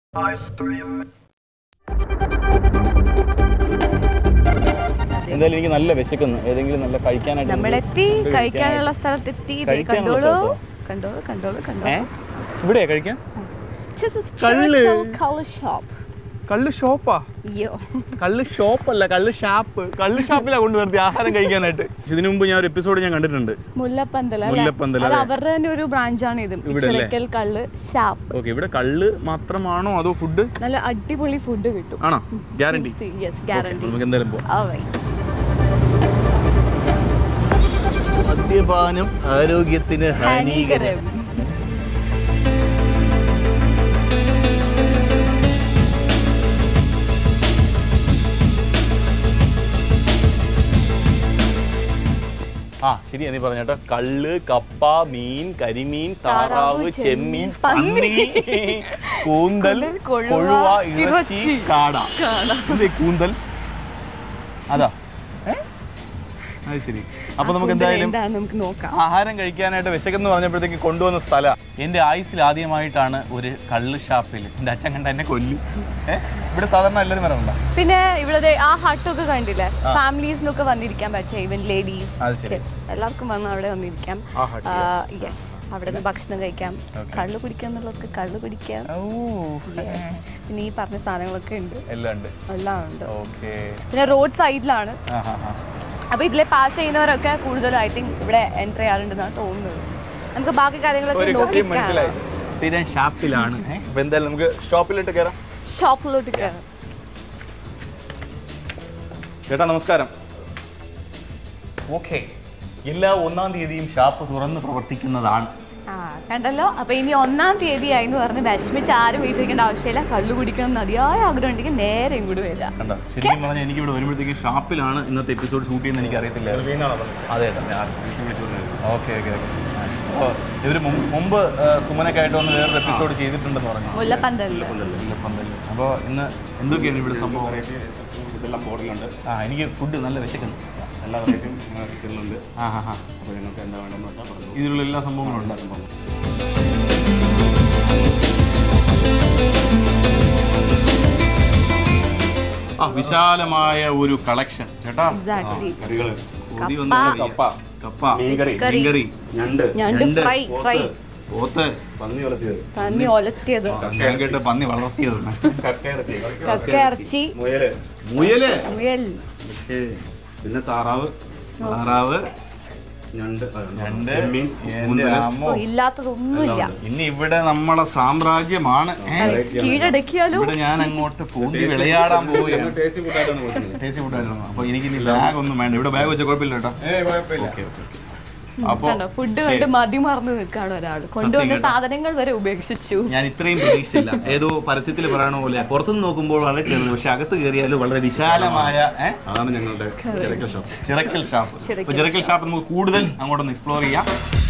എന്തായാലും എനിക്ക് നല്ല വിശക്കുന്നു ഏതെങ്കിലും നല്ല കഴിക്കാനായിട്ട് നമ്മളെത്തി നമുക്ക് കഴിക്കാനുള്ള സ്ഥലത്തെത്തി ദേ കഴിക്കാനുള്ള കണ്ടോളൂ സ്ഥലത്തോ? കണ്ടോളൂ കണ്ടോളൂ ഏ കണ്ടോളൂ ഇവിടെയാ കഴിക്കാൻ This is കള്ള്. Jericho Color Shop. കള്ള് ഷോപ്പാ അയ്യോ കള്ള് ഷോപ്പല്ല കള്ള് ഷാപ്പ് കള്ള് ഷാപ്പിലാ കൊണ്ട് നിർത്തി ആഹാരം കഴിക്കാനായിട്ട് ഇതിനു മുമ്പ് ഞാൻ ഒരു എപ്പിസോഡ് ഞാൻ കണ്ടിട്ടുണ്ട് മുല്ലപ്പന്തൽ അല്ലേ? മുല്ലപ്പന്തൽ, അത് അതെ. അവരുടെ തന്നെ ഒരു ബ്രാഞ്ചാണ് ഇത് ഇവിടെ അല്ലേ? ചിറക്കൽ കള്ള് ഷാപ്പ് ഓക്കെ ഇവിടെ കള്ള് മാത്രമാണോ അതോ ഫുഡ് നല്ല അടിപൊളി ഫുഡ് കിട്ടും ആണോ ഗ്യാരണ്ടി യെസ് ഗ്യാരണ്ടി നമുക്ക് എന്തായാലും പോവാം മദ്യപാനം ആരോഗ്യത്തിന് ഹാനികരം ആ ശരി നീ പറഞ്ഞേട്ടോ കള്ള് കപ്പ മീൻ കരിമീൻ താറാവ് താറാവ്, ചെമ്മീൻ ചെമ്മീൻ, പന്നി കൂന്തൽ കൂന്തൽ, കൊഴുവ, കൊഴുവ ഇറച്ചി ഇറച്ചി, കാട എന്ത് കൂന്തൽ അതാ ഏ? അത് ശരി അപ്പൊ നമുക്ക് എന്തായാലും എന്താന്ന് നമുക്ക് നോക്കാം ആഹാരം കഴിക്കാനായിട്ട് വിശക്കെന്ന് പറഞ്ഞപ്പോഴത്തേക്ക് കൊണ്ടുവന്ന സ്ഥലം എൻ്റെ ആയുസിൽ ആദ്യമായിട്ടാണ് ഒരു കള്ള് ഷാപ്പിൽ എൻ്റെ അച്ഛൻ കണ്ട എന്നെ കൊല്ലു ഏ ഇവിടെ സാധാരണ എല്ലാവരും വരാറുണ്ടോ പിന്നെ ഇവിടെ ആ ഹട്ടൊക്കെ കണ്ടില്ലേ ഫാമിലീസിനൊക്കെ വന്നിരിക്കാൻ പറ്റിയ ഈവൻ ലേഡീസ് അത് ശരി. എല്ലാവർക്കും വന്ന് അവിടെ വന്നിരിക്കാം ആ hut യെസ് അവിടെ നിന്ന് ഭക്ഷണം കഴിക്കാം Okay. കള്ള് കുടിക്കാം എന്നുള്ളവർക്ക് കള്ള് കുടിക്കാം ഓ Yes. പിന്നെ ഈ പറഞ്ഞ സാധനങ്ങളൊക്കെ ഉണ്ട് എല്ലാം ഉണ്ട് എല്ലാം ഉണ്ട് ഓക്കെ പിന്നെ റോഡ് സൈഡിലാണ് ആ ഹാ ഹാ അപ്പൊ ഇതിലെ പാസ് ചെയ്യുന്നവരൊക്കെ കൂടുതൽ ഐ തിങ്ക് ഇവിടെ എൻ്റർ ചെയ്യാറുണ്ടെന്നാണ് തോന്നുന്നത് നമുക്ക് ബാക്കി കാര്യങ്ങളൊക്കെ ഒരു കാര്യം മനസ്സിലായി നോക്കി സ്ഥിരം ഷാപ്പിലാണ് അപ്പൊ എന്തായാലും നമുക്ക് ഷോപ്പിലിട്ട് കയറാം ഷോപ്പിലോട്ട് കയറാം ചേട്ടാ നമസ്കാരം ഓക്കെ എല്ലാ ഒന്നാം തീയതിയും ഷാപ്പ് തുറന്ന് പ്രവർത്തിക്കുന്നതാണ് ആ കണ്ടല്ലോ അപ്പൊ ഇനി ഒന്നാം തീയതി ആയി എന്ന് പറഞ്ഞ് വിഷമിച്ച് ആരും വീട്ടിലിരിക്കേണ്ട ആവശ്യമില്ല കള്ളു കുടിക്കണം എന്ന് അതിയായ ആഗ്രഹം ഉണ്ടെങ്കിൽ നേരെ ഇങ്ങോട്ട് വരാം കണ്ടോ ശരിക്കും പറഞ്ഞാൽ എനിക്ക് ഇവിടെ വരുമ്പോഴത്തേക്കും ഷാപ്പിലാണ് ഇന്നത്തെ എപ്പിസോഡ് ഷൂട്ട് ചെയ്യുന്നത് എനിക്ക് അറിയത്തില്ല അതെ ഓക്കെ ഓക്കെ ഓക്കെ അപ്പോൾ ഇവർ മുമ്പ് ആ, സുമനൊക്കെ ആയിട്ട് വന്ന് വേറൊരു എപ്പിസോഡ് ചെയ്തിട്ടുണ്ടെന്ന് പറഞ്ഞു മുല്ലപ്പന്തലില് മുല്ലപ്പന്തലിൽ അപ്പോൾ ഇന്ന് എന്തൊക്കെയാണ് ഇവിടെ സംഭവം ഇതെല്ലാം ബോർഡിലുണ്ട് ആ എനിക്ക് ഫുഡ് നല്ല വിശക്കുന്നു എല്ലാ വെറൈറ്റിയും കിച്ചണിലുണ്ട് ആ ഹാ ഹാ അപ്പോൾ നിങ്ങൾക്ക് എന്താ വേണ്ടതെന്ന് വെച്ചാൽ പറഞ്ഞു ഇതിലുള്ള എല്ലാ സംഭവങ്ങളും ഉണ്ട് ആ വിശാലമായ ഒരു കളക്ഷൻ ചേട്ടാ എക്സാക്ട്ലി കറികൾ കൊതി വന്നല്ലോ വയ്യ. കപ്പ കപ്പ മീൻകറി. മീൻകറി ഞണ്ട് ഞണ്ട് ഞണ്ട്, ഫ്രൈ ഫ്രൈ പോത്ത് പന്നി വളർത്തിയത് പന്നി ഒലത്തിയത് ഞാൻ കേട്ട് പന്നി വളർത്തിയത് കക്കയിറച്ചി കക്ക ഇറച്ചി മുയല് മുയല് മുയൽ പിന്നെ താറാവ് താറാവ് ഞണ്ട് ആ, രണ്ട് ചെമ്മീൻ എന്റെ കൂന്തല്. അമ്മോ. ഓ, ഇല്ലാത്തതൊന്നുമില്ല ഇനി ഇവിടെ നമ്മളെ സാമ്രാജ്യമാണ് ഏ? കീഴടക്കിയാലോ ഇവിടെ ഞാൻ അങ്ങോട്ട് പൂന്തി വിളയാടാൻ പോവുകയാണ് ടേസ്റ്റി ഫുഡായിട്ടാണ് കൊടുക്കുന്നത് ടേസ്റ്റ് ഫുഡായിരുന്നു അപ്പൊ എനിക്ക് ഇനി ബാഗ് ഒന്നും വേണ്ട ഇവിടെ ബാഗ് വെച്ച കുഴപ്പമില്ല കേട്ടോ ഏ കുഴപ്പമില്ല ഓക്കെ ഓക്കെ അപ്പൊ കണ്ടോ ഫുഡ് കണ്ട് മതി മറന്ന് നിൽക്കാണ് ഒരാൾ കൊണ്ടുവന്ന കേട്ടോ. സാധനങ്ങൾ വരെ ഉപേക്ഷിച്ചു ഞാൻ ഇത്രയും പ്രതീക്ഷയില്ല ഏതോ പരസ്യത്തിൽ പറയണ പോലെ പുറത്തുനിന്ന് നോക്കുമ്പോൾ വളരെ ചെറുത് പക്ഷെ അകത്ത് കയറിയാൽ വളരെ വിശാലമായ ഏ? അതാണ് ഞങ്ങളുടെ ചിരക്കൽ ഷോപ്പ് ചിറക്കൽ ഷാപ്പ് ചിറക്കൽ അപ്പൊ ചിറക്കൽ ഷാപ്പ് നമുക്ക് കൂടുതൽ അങ്ങോട്ടൊന്ന് എക്സ്പ്ലോർ ചെയ്യാം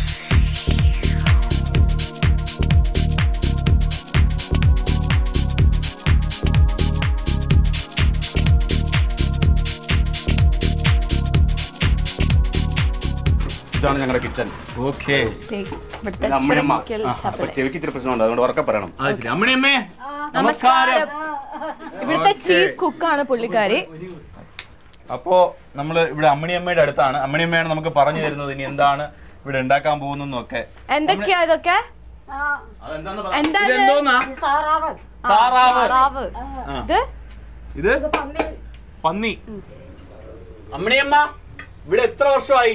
ഇതാണ് ഞങ്ങളുടെ കിച്ചൺ ഓക്കെ ഇവിടുത്തെ അമ്മയമ്മ ചിറക്കൽ അപ്പൊ ഷാപ്പിലെ. ചെവിക്ക് ഇത്തിരി പ്രശ്നമുണ്ട് അതുകൊണ്ട് ഉറക്കെ പറയണം അത് ശരി അമ്മണിയമ്മേ നമസ്കാരം ഇവിടുത്തെ Okay. ചീഫ് കുക്കാണ് പുള്ളിക്കാരി അപ്പോ നമ്മൾ ഇവിടെ അമ്മണിയമ്മയുടെ അടുത്താണ് അമ്മണിയമ്മയാണ് നമുക്ക് പറഞ്ഞു തരുന്നത് ഇനി എന്താണ് ഇവിടെ ഉണ്ടാക്കാൻ പോകുന്നൊക്കെ എന്തൊക്കെയാ ഇതൊക്കെ അതെന്താന്ന് പറ. എന്താ ഇത്? ഇതെന്തോന്നാ? ആ, താറാവ്. താറാവ് ആ. ഇത് ഇത് പന്നി അമ്മണിയമ്മ ഇവിടെ എത്ര വർഷമായി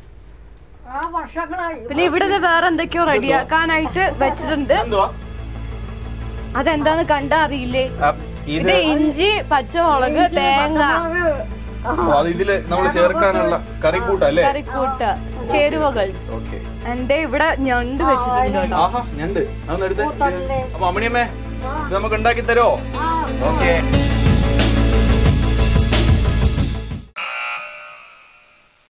പിന്നെ ഇവിടെ ഇത് വേറെ എന്തൊക്കെയോ റെഡിയാക്കാനായിട്ട് വെച്ചിട്ടുണ്ട് എന്തുവാ അതെന്താന്ന് കണ്ടാ അറിയില്ലേ ആ, ഇത് ഇത് ഇഞ്ചി പച്ചമുളക് തേങ്ങ ഓ, അത് ഇതില് നമ്മൾ ചേർക്കാനുള്ള കറിക്കൂട്ട അല്ലേ കറിക്കൂട്ട് ചേരുവകൾ ഓക്കെ എന്റെ ഇവിടെ ഞണ്ട് വെച്ചിട്ടുണ്ട് കേട്ടോ ആഹാ ഞണ്ട് അതൊന്ന് എടുത്ത് അപ്പൊ അമ്മണിയമ്മേ ഇത് നമുക്ക് ഉണ്ടാക്കി തരുമോ ഓക്കെ